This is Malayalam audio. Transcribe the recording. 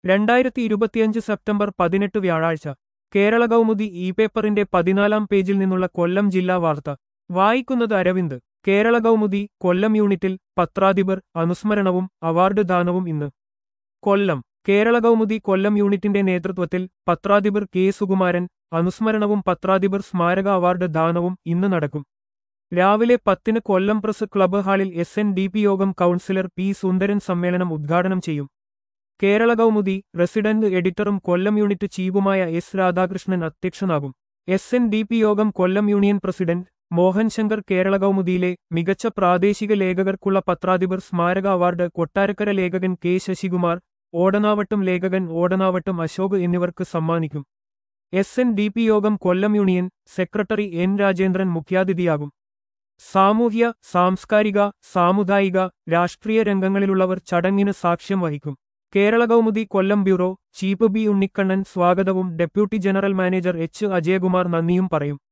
രണ്ടായിരത്തി ഇരുപത്തിയഞ്ച് സെപ്റ്റംബർ പതിനെട്ട് വ്യാഴാഴ്ച കേരള കൗമുദി ഇ പേപ്പറിന്റെ പതിനാലാം പേജിൽ നിന്നുള്ള കൊല്ലം ജില്ലാ വാർത്ത വായിക്കുന്നത് അരവിന്ദ് കേരള കൗമുദി കൊല്ലം യൂണിറ്റിൽ പത്രാധിപർ അനുസ്മരണവും അവാർഡ് ദാനവും ഇന്ന് കൊല്ലം കേരള കൗമുദി കൊല്ലം യൂണിറ്റിന്റെ നേതൃത്വത്തിൽ പത്രാധിപർ കെ സുകുമാരൻ അനുസ്മരണവും പത്രാധിപർ സ്മാരക അവാർഡ് ദാനവും ഇന്ന് നടക്കും രാവിലെ പത്തിന് കൊല്ലം പ്രസ് ക്ലബ്ബ് ഹാളിൽ S N D P Yogam councillor P Sundaran സമ്മേളനം ഉദ്ഘാടനം ചെയ്യും കേരള കൗമുദി റെസിഡന്റ് എഡിറ്ററും കൊല്ലം യൂണിറ്റ് ചീഫുമായ എസ് രാധാകൃഷ്ണൻ അധ്യക്ഷനാകും S N D P Yogam Kollam union president Mohan Shankar Kerala കൗമുദിയിലെ മികച്ച പ്രാദേശിക ലേഖകർക്കുള്ള പത്രാധിപർ സ്മാരക അവാർഡ് കൊട്ടാരക്കര ലേഖകൻ കെ ശശികുമാർ ഓടനാവട്ടം ലേഖകൻ ഓടനാവട്ടം അശോക് എന്നിവർക്ക് സമ്മാനിക്കും S N D P Yogam Kollam union secretary N Rajendran മുഖ്യാതിഥിയാകും സാമൂഹ്യ സാംസ്കാരിക സാമുദായിക രാഷ്ട്രീയ രംഗങ്ങളിലുള്ളവർ ചടങ്ങിന് സാക്ഷ്യം വഹിക്കും Kerala Kaumudi Kollam bureau chief B Unnikkannan സ്വാഗതവും deputy general manager H Ajayakumar നന്ദിയും പറയും